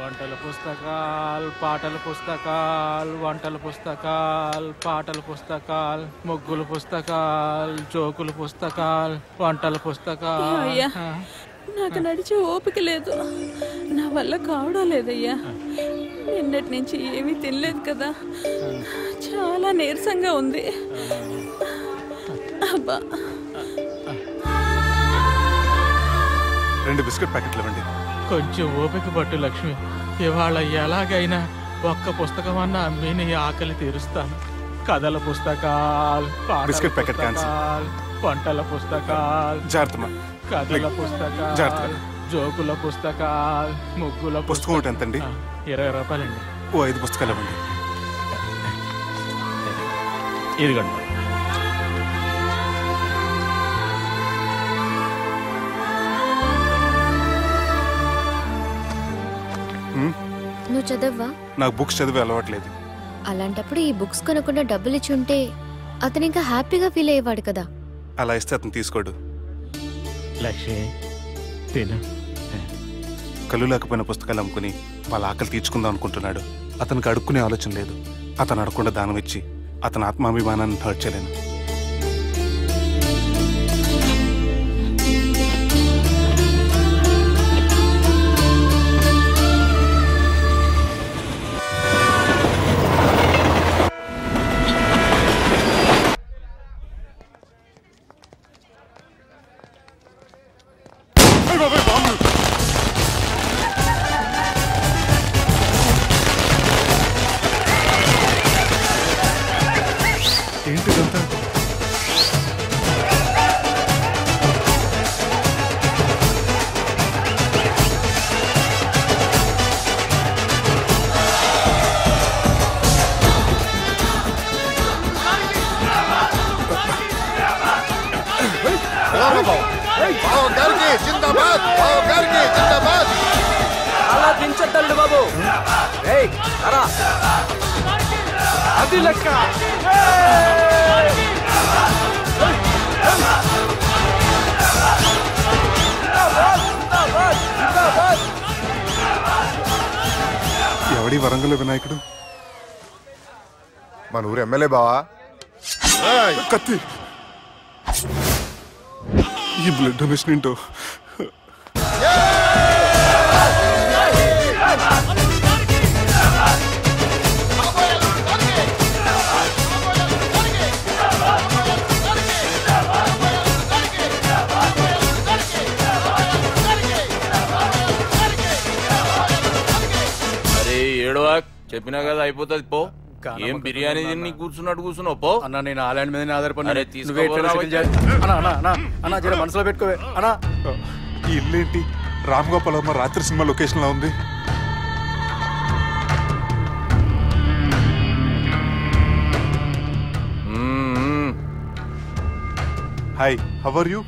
వంటల పుస్తకాలు పాటల పుస్తకాలు వంటల పుస్తకాలు పాటల పుస్తకాలు ముగ్గుల పుస్తకాలు జోకుల పుస్తకాలు వంటల పుస్తకాలు అయ్యా నాకు నడిచే ఓపిక లేదు నా వల్ల కావడం లేదయ్యా నిన్నటి నుంచి ఏమీ తినలేదు కదా చాలా నీరసంగా ఉంది అబ్బా రెండు బిస్కెట్ ప్యాకెట్లు ఇవ్వండి కొంచెం ఓపిక పట్టు లక్ష్మి ఇవాళ ఎలాగైనా ఒక్క పుస్తకం అన్న అమ్మి నీ ఆకలి తీరుస్తాను కథల పుస్తకాలు పాటల బిస్కెట్ ప్యాకెట్ క్యాన్సిల్. పుస్తకాలు వంటల పుస్తకాలు జాగ్రత్త మా. కథల జాగ్రత్త. పుస్తకాలు జోకుల పుస్తకాలు ముగ్గుల పుస్తకం ఒకటి ఎంతండి ఆ, ఇరవై రూపాయలండి ఓ ఐదు పుస్తకాలు ఇవ్వండి ఇదిగోండి హ్మ్? నువ్వు చదవ్వా నాకు బుక్స్ చదివే అలవాట్లేదు అలాంటప్పుడు ఈ బుక్స్ కొనకుండా డబ్బులు ఇచ్చి ఉంటే అతను ఇంకా హ్యాపీగా ఫీల్ అయ్యేవాడు కదా అలా ఇస్తే అతను తీసుకోడు లక్ష్మి తిను కళ్ళు లేకపోయిన పుస్తకాలు అమ్ముకుని వాళ్ళ ఆకలి తీర్చుకుందాం అనుకుంటున్నాడు అతనికి అడుక్కునే ఆలోచన లేదు అతను అడగకుండా దానం ఇచ్చి అతని ఆత్మాభిమానాన్ని హర్ట్ చేయలేను ఏంటిదంతా అలా దించద్దండి బాబు ఏయ్ అరా అది లెక్క ఎవడి వరంగల్ వినాయకుడు మన ఊరు ఎమ్మెల్యే బావా కత్తి ఈ బ్లడ్ డొనేషన్ ఏంటో అరే ఏడవా చెప్పినా కదా అయిపోతుంది పో ఏం బిర్యానీ తిని కూర్చున్నట్టు కూర్చున్నావు పో అన్న నేను ఆ ల్యాండ్ మీద ఆధారపడి అరే నువ్వే ఎట్లా తీసుకో రిసైకిల్ చేయాలి? అన్న అన్న అన్న అన్న జర మనసులో పెట్టుకోవే అన్న ఈ ఇల్లేంటి రామ్ గోపాల్ వర్మ రాత్రి సినిమా లొకేషన్ లా ఉంది హాయ్ హవర్ యూ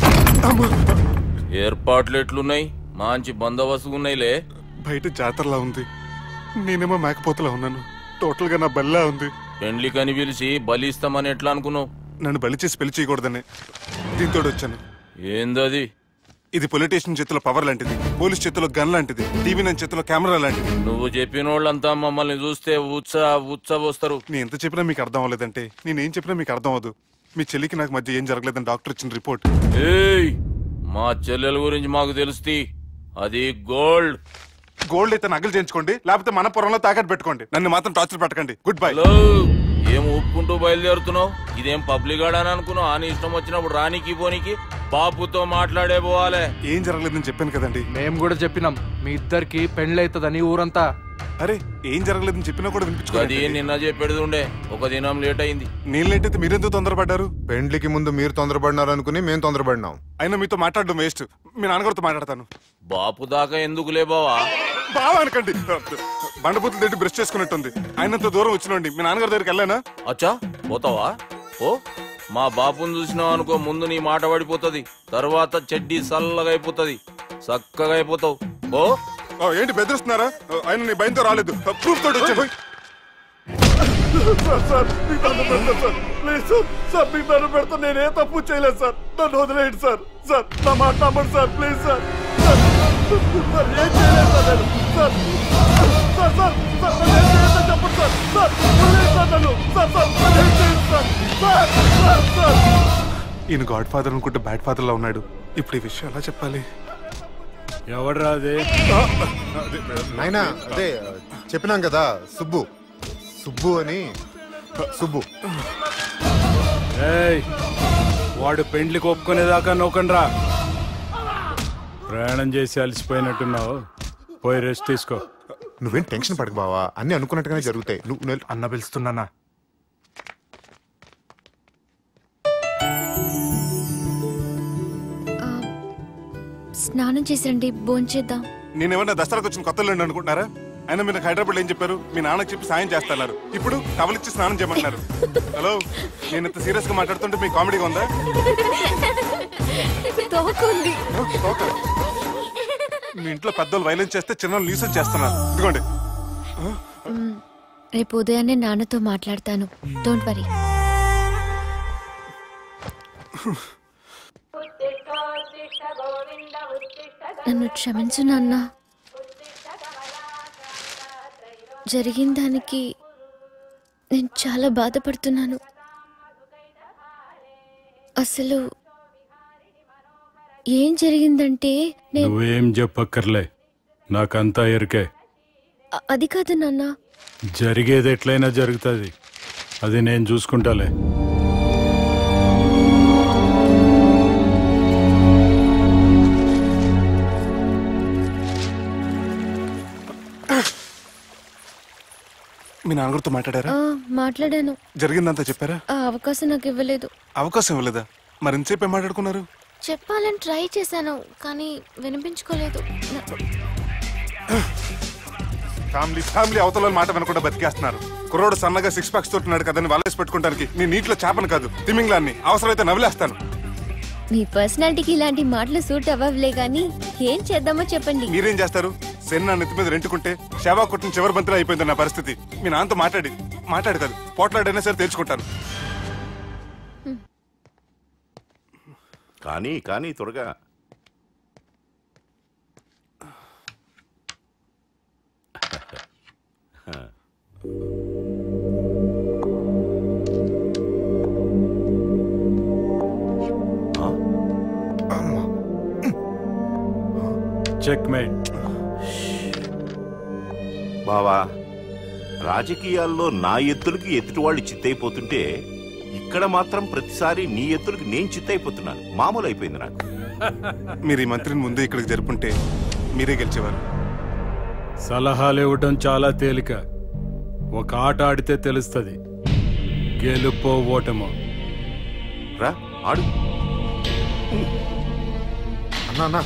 ఏర్పాట్లు ఎట్లున్నాయి మంచి బందోబస్తు ఉన్నాయిలే బయట జాతరలా ఉంది నేనేమో మేకపోతలా ఉన్నాను టోటల్ గా నా బల్లా ఉంది పెండ్లి కని పిలిచి బలి ఇస్తామని ఎట్లా అనుకున్నావు నన్ను బలి చేసి పెళ్లి చేయకూడదని దీంతో వచ్చాను ఏందది ఇది పొలిటీషియన్ చేతిలో పవర్ లాంటిది పోలీస్ చేతిలో గన్ లాంటిది టీవీ నన్ను చేతిలో కెమెరా లాంటిది నువ్వు చెప్పిన వాళ్ళంతా మమ్మల్ని చూస్తే ఉత్స ఉత్స వస్తారు నేను ఎంత చెప్పినా మీకు అర్థం అవ్వలేదంటే నేనేం చెప్పినా మీకు అర్థం అవ్వదు మీ చెల్లికి నాకు మధ్య ఏం జరగలేదని డాక్టర్ ఇచ్చిన రిపోర్ట్ ఏయ్ మా చెల్లెల గురించి మాకు తెలుస్తుంది అది గోల్డ్ గోల్డ్ అయితే నగలు చేయించుకోండి లేకపోతే మన పొలంలో తాకట్టు పెట్టుకోండి నన్ను మాత్రం టార్చర్ పెట్టకండి గుడ్ బై హలో ఏం ఒప్పుకుంటూ బయలుదేరుతున్నావు ఇదేం పబ్లిక్ ఆడని అనుకున్నావు అని ఇష్టం వచ్చినప్పుడు రానికి పోనీకి బాపుతో మాట్లాడే పోవాలే ఏం జరగలేదని చెప్పాను కదండి మేము కూడా చెప్పినాం మీ ఇద్దరికి పెళ్ళైతుందని ఊరంతా అరే ఏం జరగలేదని చెప్పినా కూడా అది వినిపించుకోండి నిన్న చెప్పేది ఉండే ఒక దినం లేట్ అయింది నేను లేటైతే మీరెందుకు తొందరపడ్డారు పెండ్లికి ముందు మీరు తొందరపడినారు అనుకుని మేము తొందరపడినాం అయినా మీతో మాట్లాడడం వేస్ట్ మీ నాన్నగారితో మాట్లాడతాను బాపు దాకా ఎందుకు లేబావా బాగా అనకండి బండబూతులు తిట్టి బ్రష్ చేసుకున్నట్టుంది ఆయనంత దూరం వచ్చినండి మీ నాన్నగారి దగ్గరికి వెళ్ళానా అచ్చా పోతావా ఓ మా బాపుని చూసినావు అనుకో ముందు నీ మాట పడిపోతుంది తర్వాత చెడ్డీ చల్లగా అయిపోతుంది చక్కగా అయిపోతావు ఓ ఓ, ఏంటి బెదిరిస్తున్నారా ఓ, ఆయన నీ భయంతో రాలేదు ప్రూఫ్ తోటి వచ్చాను సార్ సార్ మీకు దండం పెడతా సార్ ప్లీజ్ సార్ సార్ మీకు దండం పెడతా నేనే తప్పు చేయలేదు సార్ నన్ను వదిలేయండి సార్ సార్ నా మాట నమ్మండి సార్ ప్లీజ్ సార్ సార్ ఏం చేయలేదు సార్ నేను సార్ సార్ సార్ సార్ నన్ను ఏం చేయొద్దో చెప్పండి సార్ సార్ వదిలేయండి సార్ నన్ను సార్ సార్ నన్ను ఏం చేయొద్దు సార్ సార్ సార్ సార్ ఈయన గాడ్ ఫాదర్ అనుకుంటే బ్యాడ్ ఫాదర్ లా ఉన్నాడు ఇప్పుడు ఈ విషయం ఎలా చెప్పాలి ఎవడ్రా అది నాయనా అదే చెప్పినాం కదా సుబ్బు సుబ్బు అని సుబ్బు ఏయ్ వాడు పెండ్లికి ఒప్పుకునేదాకా నౌకండ్రా ప్రయాణం చేసి అలసిపోయినట్టున్నావు పోయి రెస్ట్ తీసుకో నువ్వేం టెన్షన్ పడకు బావా అన్ని అనుకున్నట్టుగానే జరుగుతాయి నువ్వు నెల్- అన్న పిలుస్తున్నానా ఆ, స్నానం చేసిరండి భోంచేద్దాం నేనేమన్నా దసరాకు వచ్చిన కొత్త లేండి అనుకుంటున్నారా అయినా మీరు నాకు హైదరాబాద్ ఏం చెప్పారు మీ నాన్నకి చెప్పి సాయం చేస్తున్నారు ఇప్పుడు టవలిచ్చి స్నానం చేయమంటున్నారు హలో నేను ఇంత సీరియస్ గా మాట్లాడుతుంటే మీ కామెడీగా ఉందా తోకుంది ఓకే. మీ ఇంట్లో పెద్దలు వైలెన్స్ చేస్తే చిన్న లీసెన్స్ చేస్తున్నారు ఇదిగోండి రేపు ఉదయాన్నే నాన్నతో మాట్లాడతాను డోంట్ వరీ నన్ను క్షమించు నాన్న జరిగిన దానికి నేను చాలా బాధపడుతున్నాను అసలు ఏం జరిగిందంటే నేను నువ్వేం చెప్పక్కర్లే నాకంతా ఎరికే అ- అది కాదు నాన్న జరిగేది ఎట్లయినా జరుగుతుంది అది నేను చూసుకుంటాలే మీ నాన్నగారితో మాట్లాడారా ఆ, మాట్లాడాను జరిగిందంతా చెప్పారా ఆ అవకాశం నాకు ఇవ్వలేదు అవకాశం ఇవ్వలేదా మరి ఇంతసేపు ఏం మాట్లాడుకున్నారు చెప్పాలని ట్రై చేశాను కానీ వినిపించుకోలేదు నా- ఫ్యామిలీ ఫ్యామిలీ అవతల మాట వినకుండా బతికేస్తున్నారు కుర్రోడు సన్నగా సిక్స్ ప్యాక్స్ తోటున్నాడు కదని వలేసి పెట్టుకోవడానికి నీ నీటిలో చేపను కాదు తిమింగ్లాన్ని అవసరమైతే నవ్వులేస్తాను మీ పర్సనాలిటీకి ఇలాంటి మాటలు సూట్ అవ్వలే గానీ ఏం చేద్దామో చెప్పండి మీరేం చేస్తారు సెన్న నెత్తి మీద రెంటుకుంటే శవా కొట్టిన చివరి బంతిలో అయిపోయింది నా పరిస్థితి మీ నాన్నతో మాట్లాడి మాట్లాడి కాదు పోట్లాడైనా సరే తెలుసుకుంటాను కానీ కానీ త్వరగా చెక్ మేట్ బావా రాజకీయాల్లో నా ఎత్తులకి ఎదుటి వాళ్ళు చిత్తైపోతుంటే ఇక్కడ మాత్రం ప్రతిసారి నీ ఎత్తులకి నేను చిత్తైపోతున్నాను మామూలు అయిపోయింది నాకు మీరు ఈ మంత్రిని ముందే ఇక్కడికి జరుపుంటే మీరే గెలిచేవారు సలహాలు ఇవ్వటం చాలా తేలిక ఒక ఆట ఆడితే తెలుస్తుంది గెలుపో ఓటమో రా ఆడు అన్నా అన్నా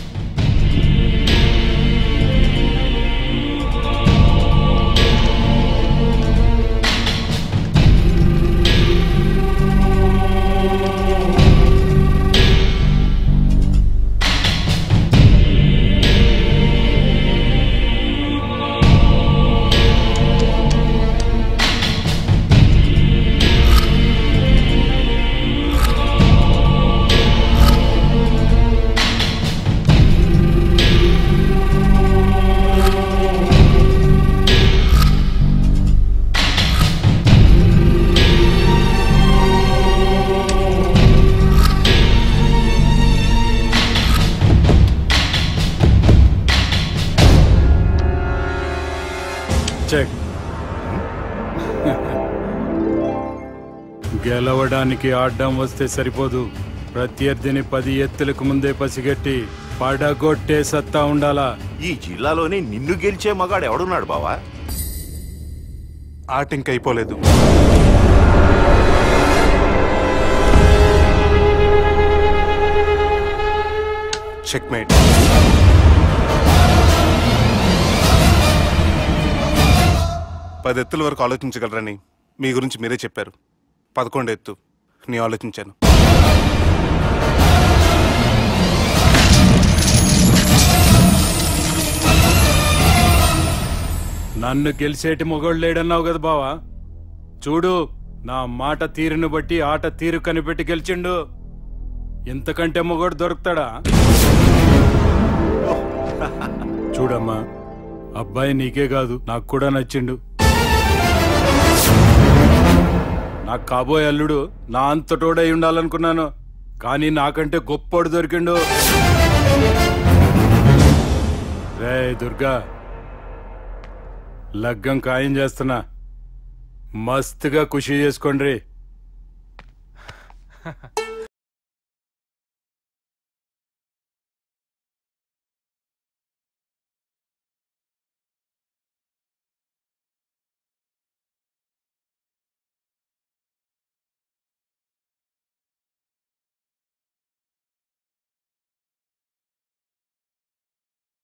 చెక్ గెలవడానికి ఆడడం వస్తే సరిపోదు ప్రత్యర్థిని పది ఎత్తులకు ముందే పసిగట్టి పడగొట్టే సత్తా ఉండాలా ఈ జిల్లాలోనే నిన్ను గెలిచే మగాడు ఎవడున్నాడు బావా ఆట ఇంకా అయిపోలేదు చెక్ మేట్ పది ఎత్తుల వరకు ఆలోచించగలరని మీ గురించి మీరే చెప్పారు పదకొండు ఎత్తు నీ ఆలోచించాను నన్ను గెలిచేటి మొగోడు లేడన్నావు కదా బావా చూడు నా మాట తీరును బట్టి ఆట తీరు కనిపెట్టి గెలిచిండు ఇంతకంటే మొగోడు దొరుకుతాడా చూడమ్మా అబ్బాయి నీకే కాదు నాకు కూడా నచ్చిండు నాకు కాబోయే అల్లుడు నా అంతటోడై ఉండాలనుకున్నాను కానీ నాకంటే గొప్పోడు దొరికిండు రే దుర్గా లగ్గం ఖాయం చేస్తున్నా మస్తుగా ఖుషి చేసుకోండి